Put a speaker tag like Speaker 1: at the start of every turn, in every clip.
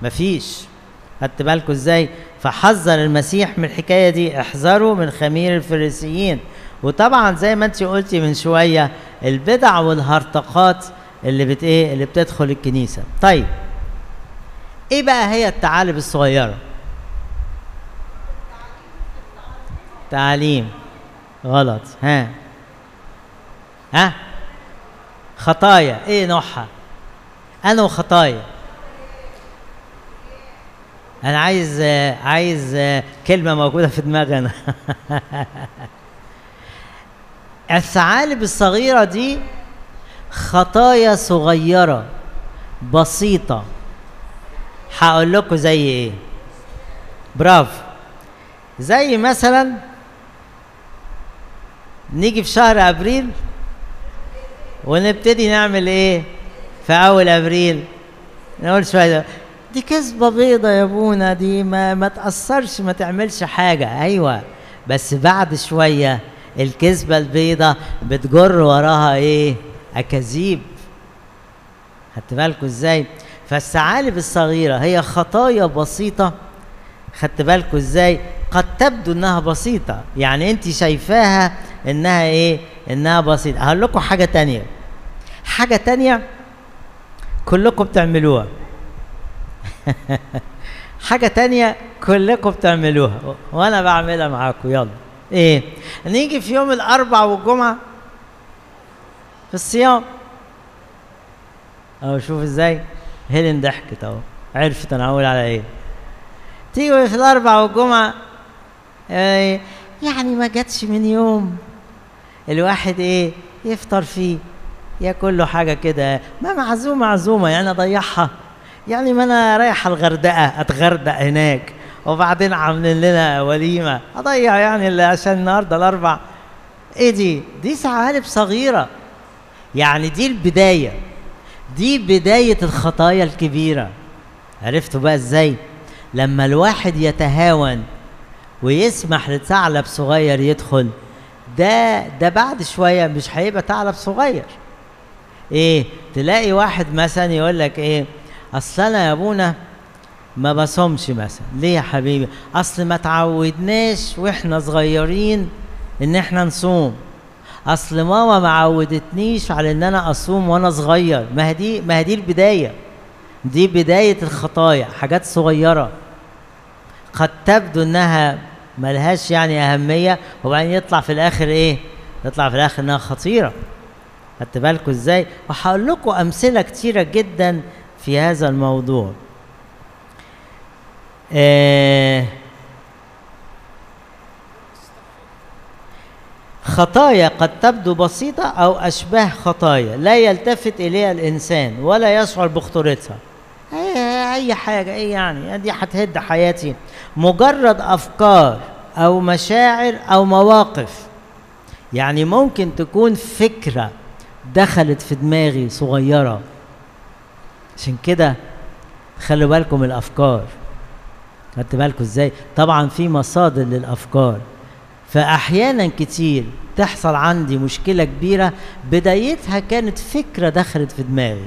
Speaker 1: مفيش خدت بالكم ازاي فحذر المسيح من الحكايه دي احذروا من خمير الفريسيين وطبعا زي ما انت قلتي من شويه البدع والهرطقات اللي بت ايه اللي بتدخل الكنيسه طيب ايه بقى هي الثعالب الصغيره تعاليم غلط ها ها خطايا ايه نوعها انا وخطايا انا عايز عايز كلمه موجوده في دماغي انا الثعالب الصغيره دي خطايا صغيره بسيطه هقول لكم زي ايه برافو زي مثلا نيجي في شهر ابريل ونبتدي نعمل ايه في اول ابريل نقول شويه دي كذبه بيضه يا ابونا دي ما ما تاثرش ما تعملش حاجه ايوه بس بعد شويه الكذبه البيضه بتجر وراها ايه اكاذيب خدت بالكم ازاي فالثعالب الصغيره هي خطايا بسيطه خدت بالكم ازاي قد تبدو انها بسيطه يعني انت شايفاها انها ايه انها بسيطه هقول لكم حاجه تانية حاجه تانية كلكم بتعملوها حاجه تانية كلكم بتعملوها وانا بعملها معاكم يلا ايه نيجي في يوم الاربع والجمعه في الصيام اهو شوف ازاي هيلين ضحكت اهو عرفت انا هقول على ايه تيجي في الاربع والجمعه إيه يعني ما جاتش من يوم الواحد ايه يفطر فيه ياكل له حاجه كده ما معزومه معزومه يعني اضيعها يعني ما انا رايح الغردقه اتغردق هناك وبعدين عاملين لنا وليمه اضيع يعني اللي عشان النهارده الاربع ايه دي دي ثعالب صغيره يعني دي البدايه دي بدايه الخطايا الكبيره عرفتوا بقى ازاي لما الواحد يتهاون ويسمح لثعلب صغير يدخل ده ده بعد شويه مش هيبقى ثعلب صغير ايه تلاقي واحد مثلا يقول لك ايه اصل انا يا ابونا ما بصومش مثلا ليه يا حبيبي اصل ما تعودناش واحنا صغيرين ان احنا نصوم اصل ماما ما عودتنيش على ان انا اصوم وانا صغير ما هي دي ما هي دي البدايه دي بدايه الخطايا حاجات صغيره قد تبدو انها ملهاش يعني اهميه وبعدين يطلع في الاخر ايه يطلع في الاخر انها خطيره خدت بالكم ازاي وهقول لكم امثله كتيره جدا في هذا الموضوع آه خطايا قد تبدو بسيطة أو أشباه خطايا لا يلتفت إليها الإنسان ولا يشعر بخطورتها أي, أي حاجة أي يعني دي هتهد حياتي مجرد أفكار أو مشاعر أو مواقف يعني ممكن تكون فكرة دخلت في دماغي صغيرة عشان كده خلوا بالكم من الأفكار خدت بالكم ازاي طبعا في مصادر للأفكار فأحيانا كتير تحصل عندي مشكلة كبيرة بدايتها كانت فكرة دخلت في دماغي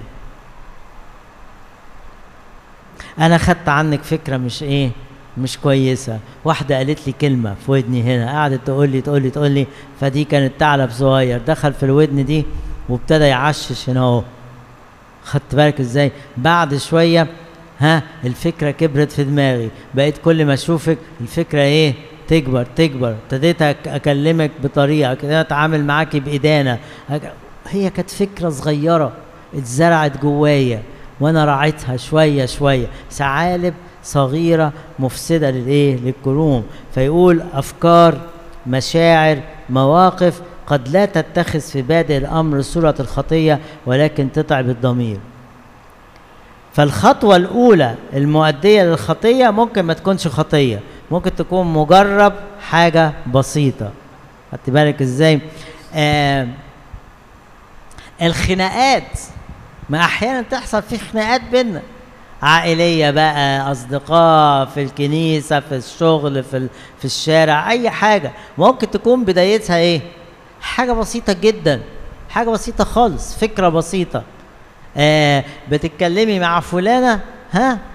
Speaker 1: أنا خدت عنك فكرة مش إيه مش كويسة واحدة قالت لي كلمة في ودني هنا قعدت تقول لي تقول لي تقول لي فدي كانت ثعلب صغير دخل في الودن دي وابتدى يعشش هنا اهو خدت بالك ازاي بعد شوية ها الفكرة كبرت في دماغي بقيت كل ما اشوفك الفكرة ايه تكبر تكبر ابتديت اكلمك بطريقه كده اتعامل معاكي بادانه هي كانت فكره صغيره اتزرعت جوايا وانا راعيتها شويه شويه ثعالب صغيره مفسده للايه للكروم فيقول افكار مشاعر مواقف قد لا تتخذ في بادئ الامر صوره الخطيه ولكن تتعب الضمير فالخطوه الاولى المؤديه للخطيه ممكن ما تكونش خطيه ممكن تكون مجرب حاجة بسيطة خدت بالك ازاي آه الخناقات ما احيانا تحصل في خناقات بينا عائلية بقى أصدقاء في الكنيسة في الشغل في, في الشارع أي حاجة ممكن تكون بدايتها إيه؟ حاجة بسيطة جدا حاجة بسيطة خالص فكرة بسيطة آه بتتكلمي مع فلانة ها